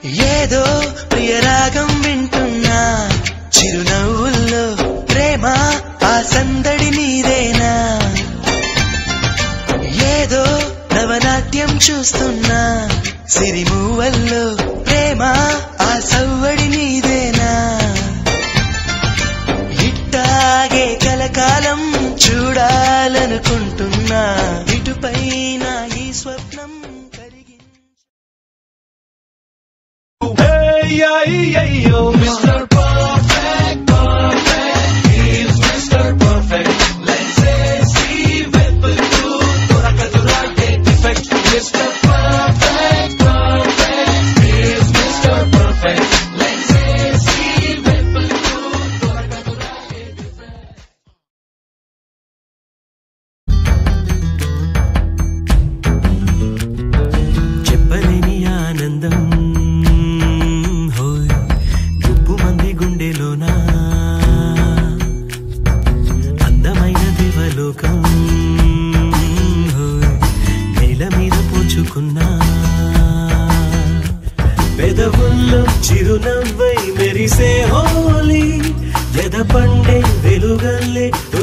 ఏదో ప్రియరాగం వింటున్నా చిరునవ్వుల్లో ప్రేమ ఆ సందడి నీదేనా ఏదో నవనాట్యం చూస్తున్నా సిరిమూవల్లో ప్రేమ ఆ సవ్వడి నీదేనా ఇట్టాగే కలకాలం చూడాలనుకుంటున్నా ఇటుపైన ఈ స్వప్నం కరిగి Hey, yeah, yeah, yo, Mr. Perfect, perfect, he's Mr. Perfect. Let's say, see, people do, దొరకదురా A defect. Mr. Perfect, perfect, he's Mr. Perfect. Let's say, see, people do, దొరకదురా A defect. చెప్పలేని ఆనందం హోయ్ గుప్పు మంది గుండెలోనా అందమైన దేవలోకం హోయ్ నేల మీద పోచుకున్నా పెదవుల్లో చిరునవ్వై మెరిసే హోలీ ఎద పండే వెలుగల్లే